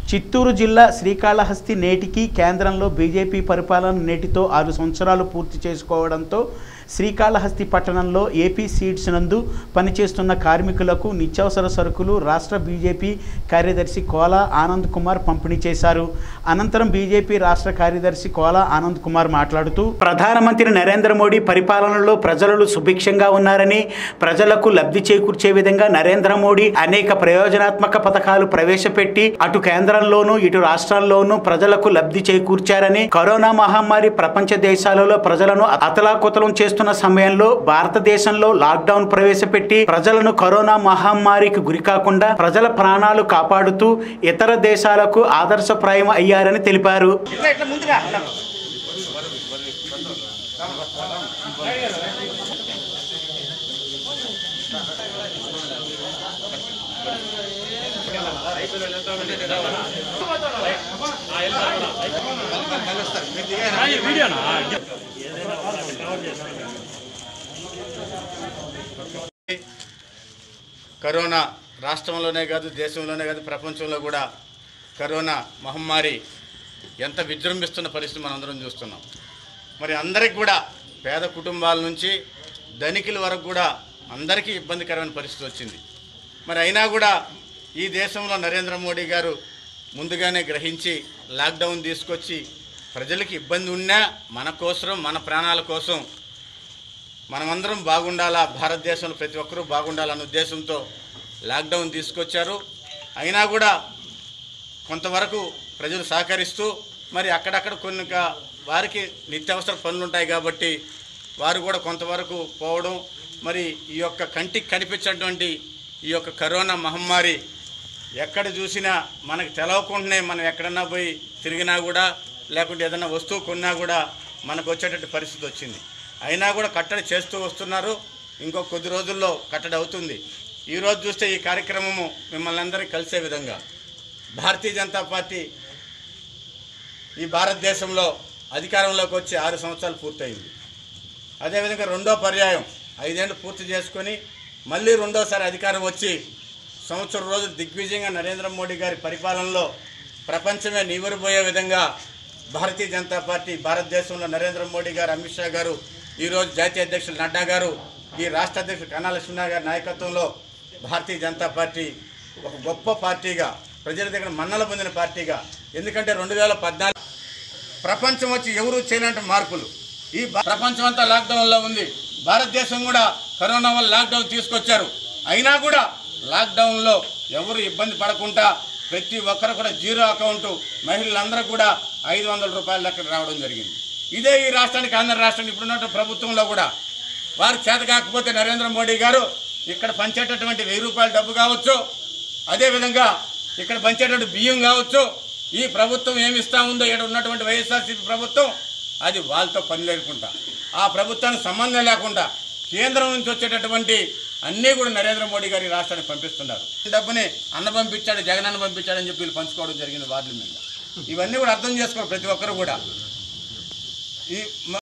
చిత్తూరు జిల్లా శ్రీకాళహస్తి నేటికి కేంద్రంలో బీజేపీ పరిపాలన నేటితో ఆరు సంవత్సరాలు పూర్తి చేసుకోవడంతో శ్రీకాళహస్తి పట్టణంలో ఏపీ సీడ్స్ నందు పనిచేస్తున్న కార్మికులకు నిత్యావసర సరుకులు రాష్ట్ర బీజేపీ కార్యదర్శి కోలా ఆనంద్ కుమార్ పంపిణీ చేశారు అనంతరం బీజేపీ రాష్ట్ర కార్యదర్శి కోలా ఆనంద్ కుమార్ మాట్లాడుతూ ప్రధానమంత్రి నరేంద్ర మోడీ పరిపాలనలో ప్రజలు సుభిక్షంగా ఉన్నారని ప్రజలకు లబ్ధి చేకూర్చే విధంగా నరేంద్ర మోడీ అనేక ప్రయోజనాత్మక పథకాలు ప్రవేశపెట్టి అటు కేంద్రంలోనూ ఇటు రాష్ట్రాల్లోనూ ప్రజలకు లబ్ధి చేకూర్చారని కరోనా మహమ్మారి ప్రపంచ దేశాలలో ప్రజలను అతలాకుతలం చేస్తున్న సమయంలో భారతదేశంలో లాక్డౌన్ ప్రవేశపెట్టి ప్రజలను కరోనా మహమ్మారికి గురికాకుండా ప్రజల ప్రాణాలు కాపాడుతూ ఇతర దేశాలకు ఆదర్శప్రాయం అయ్యారని తెలిపారు కరోనా రాష్ట్రంలోనే కాదు దేశంలోనే కాదు ప్రపంచంలో కూడా కరోనా మహమ్మారి ఎంత విజృంభిస్తున్న పరిస్థితి మనందరం చూస్తున్నాం మరి అందరికి కూడా పేద కుటుంబాల నుంచి ధనికుల వరకు కూడా అందరికీ ఇబ్బందికరమైన పరిస్థితి వచ్చింది మరి అయినా కూడా ఈ దేశంలో నరేంద్ర మోడీ గారు ముందుగానే గ్రహించి లాక్డౌన్ తీసుకొచ్చి ప్రజలకి ఇబ్బంది ఉన్నా మన కోసం మన ప్రాణాల కోసం మనమందరం బాగుండాలా భారతదేశంలో ప్రతి ఒక్కరూ బాగుండాలన్న ఉద్దేశంతో లాక్డౌన్ తీసుకొచ్చారు అయినా కూడా కొంతవరకు ప్రజలు సహకరిస్తూ మరి అక్కడక్కడ కొన్ని కా- వారికి నిత్యావసర పనులు ఉంటాయి కాబట్టి వారు కూడా కొంతవరకు పోవడం మరి ఈ యొక్క కంటికి కనిపించినటువంటి ఈ యొక్క కరోనా మహమ్మారి ఎక్కడ చూసినా మనకు తెలవకుండానే మనం ఎక్కడన్నా పోయి తిరిగినా కూడా లేకుంటే ఏదైనా వస్తువు కొన్నా కూడా మనకు వచ్చేటట్టు పరిస్థితి వచ్చింది అయినా కూడా కట్టడి చేస్తూ వస్తున్నారు ఇంకో కొద్ది రోజుల్లో కట్టడి అవుతుంది ఈరోజు చూస్తే ఈ కార్యక్రమము మిమ్మల్ని అందరికీ కలిసే విధంగా భారతీయ జనతా పార్టీ ఈ భారతదేశంలో అధికారంలోకి వచ్చి ఆరు సంవత్సరాలు పూర్తయింది అదేవిధంగా రెండో పర్యాయం ఐదేళ్ళు పూర్తి చేసుకొని మళ్ళీ రెండోసారి అధికారం వచ్చి సంవత్సరం రోజులు దిగ్విజయంగా నరేంద్ర మోడీ గారి పరిపాలనలో ప్రపంచమే నివరిపోయే విధంగా భారతీయ జనతా పార్టీ భారతదేశంలో నరేంద్ర మోడీ గారు అమిత్ షా గారు ఈరోజు జాతీయ అధ్యక్షులు నడ్డా గారు ఈ రాష్ట్ర అధ్యక్షులు కన్నా లక్ష్మీనారాయణ గారి నాయకత్వంలో భారతీయ జనతా పార్టీ ఒక గొప్ప పార్టీగా ప్రజల దగ్గర మన్నలు పొందిన పార్టీగా ఎందుకంటే రెండు వేల పద్నాలుగు ప్రపంచం వచ్చి ఎవరు చేయలేంటి మార్పులు ఈ భా- ప్రపంచం అంతా లాక్డౌన్లో ఉంది భారతదేశం కూడా కరోనా వల్ల లాక్డౌన్ తీసుకొచ్చారు అయినా కూడా లాక్డౌన్లో ఎవరు ఇబ్బంది పడకుండా ప్రతి ఒక్కరు కూడా జీరో అకౌంట్ మహిళలందరూ కూడా ఐదు వందల రూపాయల లెక్క రావడం జరిగింది ఇదే ఈ రాష్ట్రానికి ఆంధ్ర రాష్ట్రానికి ఇప్పుడున్న ప్రభుత్వంలో కూడా వారు చేత కాకపోతే నరేంద్ర మోడీ గారు ఇక్కడ పంచేటటువంటి వెయ్యి రూపాయల డబ్బు కావచ్చు అదేవిధంగా ఇక్కడ పంచేటటువంటి బియ్యం కావచ్చు ఈ ప్రభుత్వం ఏమి ఇస్తా ఉందో ఇక్కడ ఉన్నటువంటి వైఎస్ఆర్సీపీ ప్రభుత్వం అది వాళ్ళతో పని లేకుండా ఆ ప్రభుత్వానికి సంబంధం లేకుండా కేంద్రం నుంచి వచ్చేటటువంటి అన్నీ కూడా నరేంద్ర మోడీ గారి రాష్ట్రానికి పంపిస్తున్నారు ఈ డబ్బుని అన్న పంపించాడు జగన్ అన్న పంపించాడని చెప్పి వీళ్ళు పంచుకోవడం జరిగింది వార్డుల మీద ఇవన్నీ కూడా అర్థం చేసుకోవాలి ప్రతి ఒక్కరు కూడా ఈ